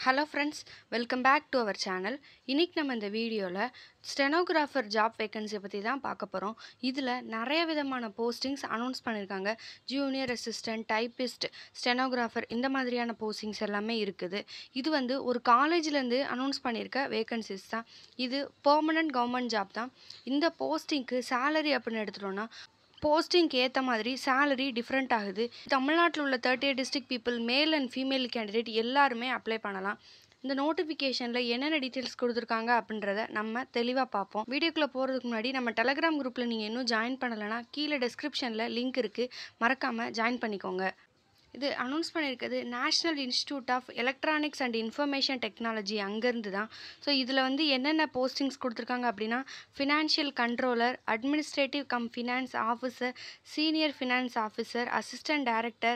hello friends welcome back to our channel இன்றைக்கி நம்ம இந்த வீடியோவில் ஸ்டெனோகிராஃபர் ஜாப் வேக்கன்சியை பற்றி தான் பார்க்க போகிறோம் இதில் நிறைய விதமான போஸ்டிங்ஸ் அனௌன்ஸ் பண்ணியிருக்காங்க ஜூனியர் அசிஸ்டன்ட் டைப்பிஸ்ட் ஸ்டெனோகிராஃபர் இந்த மாதிரியான போஸ்டிங்ஸ் எல்லாமே இருக்குது இது வந்து ஒரு காலேஜ்லேருந்து அனௌன்ஸ் பண்ணியிருக்க வேக்கன்சிஸ் தான் இது பெர்மனன்ட் கவர்மெண்ட் ஜாப் தான் இந்த போஸ்டிங்க்கு சேலரி அப்படின்னு எடுத்துட்டோன்னா போஸ்டிங்க்கு ஏற்ற மாதிரி சேலரி டிஃப்ரெண்ட் ஆகுது தமிழ்நாட்டில் உள்ள thirty eight district people male and female candidate எல்லாருமே அப்ளை பண்ணலாம் இந்த நோட்டிஃபிகேஷனில் என்னென்ன டீட்டெயில்ஸ் கொடுத்துருக்காங்க அப்படின்றத நம்ம தெளிவாக பார்ப்போம் வீடியோக்குள்ளே போகிறதுக்கு முன்னாடி நம்ம டெலகிராம் குரூப்பில் நீங்கள் இன்னும் ஜாயின் பண்ணலைன்னா கீழே டிஸ்கிரிப்ஷனில் லிங்க் இருக்குது மறக்காமல் ஜாயின் பண்ணிக்கோங்க இது அனௌன்ஸ் பண்ணியிருக்கிறது national institute of electronics and information technology அங்கேருந்து தான் ஸோ இதில் வந்து என்னென்ன போஸ்டிங்ஸ் கொடுத்துருக்காங்க அப்படின்னா financial controller administrative cum finance officer senior finance officer assistant director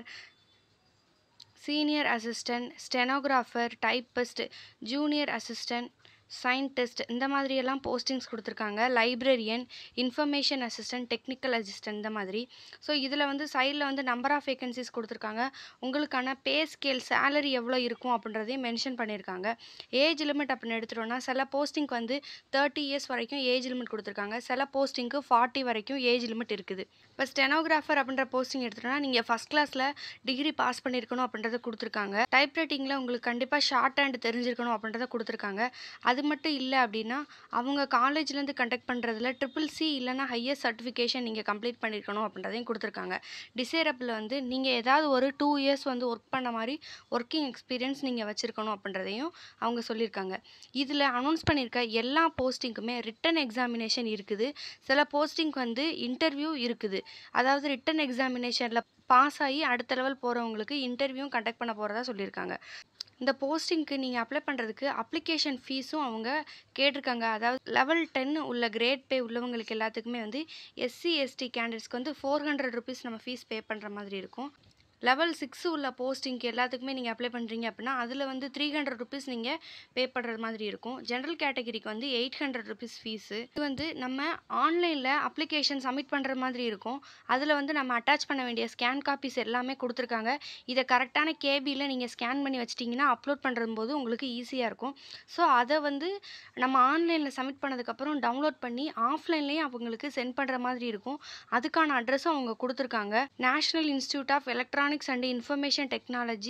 senior assistant stenographer typist junior assistant scientist இந்த மாதிரியெல்லாம் போஸ்டிங்ஸ் கொடுத்துருக்காங்க librarian information assistant technical assistant இந்த மாதிரி ஸோ இதில் வந்து சைடில் வந்து நம்பர் ஆஃப் வேகன்சிஸ் கொடுத்துருக்காங்க உங்களுக்கான பே ஸ்கேல் சேலரி எவ்வளோ இருக்கும் அப்படின்றதையும் மென்ஷன் பண்ணியிருக்காங்க ஏஜ் லிமிட் அப்படின்னு எடுத்துட்டோம்னா சில போஸ்டிங்க்கு வந்து தேர்ட்டி இயர்ஸ் வரைக்கும் ஏஜ் லிமிட் கொடுத்துருக்காங்க சில போஸ்டிங்க்கு ஃபார்ட்டி வரைக்கும் ஏஜ் லிமிட் இருக்குது இப்போ ஸ்டெனோகிராஃபர் அப்படின்ற போஸ்டிங் எடுத்துட்டோம்னா நீங்கள் ஃபஸ்ட் கிளாஸில் டிகிரி பாஸ் பண்ணியிருக்கணும் அப்படின்றத கொடுத்துருக்காங்க டைப் ரைட்டிங்கில் உங்களுக்கு கண்டிப்பாக ஷார்ட் ஹேண்ட் தெரிஞ்சிருக்கணும் அப்படின்றத கொடுத்துருக்காங்க அது மட்டும் இல்லை அப்படின்னா அவங்க காலேஜ்லேருந்து கண்டக்ட் பண்ணுறதுல ட்ரிபிள் சி இல்லைனா ஹையர் சர்டிஃபிகேஷன் நீங்கள் கம்ப்ளீட் பண்ணியிருக்கணும் அப்படின்றதையும் கொடுத்துருக்காங்க டிசேரப்பில் வந்து நீங்கள் ஏதாவது ஒரு டூ இயர்ஸ் வந்து ஒர்க் பண்ண மாதிரி ஒர்க்கிங் எக்ஸ்பீரியன்ஸ் நீங்கள் வச்சுருக்கணும் அப்படின்றதையும் அவங்க சொல்லியிருக்காங்க இதில் அனௌன்ஸ் பண்ணியிருக்க எல்லா போஸ்டிங்க்குமே ரிட்டன் எக்ஸாமினேஷன் இருக்குது சில போஸ்டிங் வந்து இன்டர்வியூ இருக்குது அதாவது ரிட்டன் எக்ஸாமினேஷனில் பாஸ் ஆகி அடுத்த லெவல் போகிறவங்களுக்கு இன்டர்வியூவும் கண்டக்ட் பண்ண போகிறதா சொல்லியிருக்காங்க இந்த போஸ்டிங்க்கு நீங்கள் அப்ளை பண்ணுறதுக்கு அப்ளிகேஷன் ஃபீஸும் அவங்க கேட்டிருக்காங்க அதாவது லெவல் டென் உள்ள கிரேட் பே உள்ளவங்களுக்கு எல்லாத்துக்குமே வந்து எஸ்சி எஸ்டி கேண்டிடேட்ஸ்க்கு வந்து ஃபோர் ஹண்ட்ரட் ருபீஸ் நம்ம ஃபீஸ் பே பண்ணுற மாதிரி இருக்கும் லெவல் சிக்ஸ் உள்ள போஸ்டிங்க்கு எல்லாத்துக்குமே நீங்கள் அப்ளை பண்ணுறீங்க அப்படின்னா அதில் வந்து த்ரீ ஹண்ட்ரட் ருபீஸ் நீங்கள் பே பண்ணுறது மாதிரி இருக்கும் ஜென்ரல் கேட்டகரிக்கு வந்து எயிட் ஹண்ட்ரட் ருபீஸ் ஃபீஸு இது வந்து நம்ம ஆன்லைனில் அப்ளிகேஷன் சப்மிட் பண்ணுற மாதிரி இருக்கும் அதில் வந்து நம்ம அட்டாச் பண்ண வேண்டிய ஸ்கேன் காப்பீஸ் எல்லாமே கொடுத்துருக்காங்க இதை கரெக்டான கேபியில் நீங்கள் ஸ்கேன் பண்ணி வச்சிட்டிங்கன்னா அப்லோட் பண்ணுறது போது உங்களுக்கு ஈஸியாக இருக்கும் ஸோ அதை வந்து நம்ம ஆன்லைனில் சப்மிட் பண்ணதுக்கப்புறம் டவுன்லோட் பண்ணி ஆஃப்லைன்லேயும் அவங்களுக்கு சென்ட் பண்ணுற மாதிரி இருக்கும் அதுக்கான அட்ரஸும் அவங்க கொடுத்துருக்காங்க national institute of electronic electronics and information technology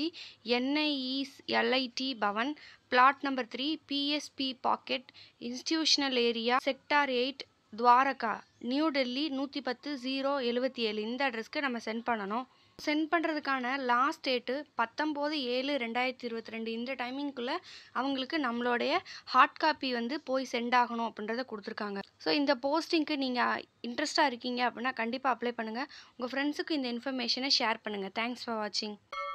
NIELIT Bhawan plot number three PSP pocket institutional area sector eight Dwarka New Delhi நூற்றி பத்து ஜீரோ எழுபத்தி ஏழு இந்த அட்ரஸ்க்கு நம்ம சென்ட் பண்ணணும் சென்ட் பண்ணுறதுக்கான லாஸ்ட் டேட்டு பத்தொம்போது ஏழு ரெண்டாயிரத்தி இருபத்தி ரெண்டு இந்த டைமிங்குள்ளே அவங்களுக்கு நம்மளுடைய ஹார்ட் காப்பி வந்து போய் சென்ட் ஆகணும் அப்படின்றத கொடுத்துருக்காங்க ஸோ இந்த போஸ்டிங்க்கு நீங்கள் இன்ட்ரெஸ்ட்டாக இருக்கீங்க அப்படின்னா கண்டிப்பாக அப்ளை பண்ணுங்கள் உங்கள் ஃப்ரெண்ட்ஸுக்கு இந்த இன்ஃபர்மேஷனை ஷேர் பண்ணுங்கள் தேங்க்ஸ் ஃபார் வாட்சிங்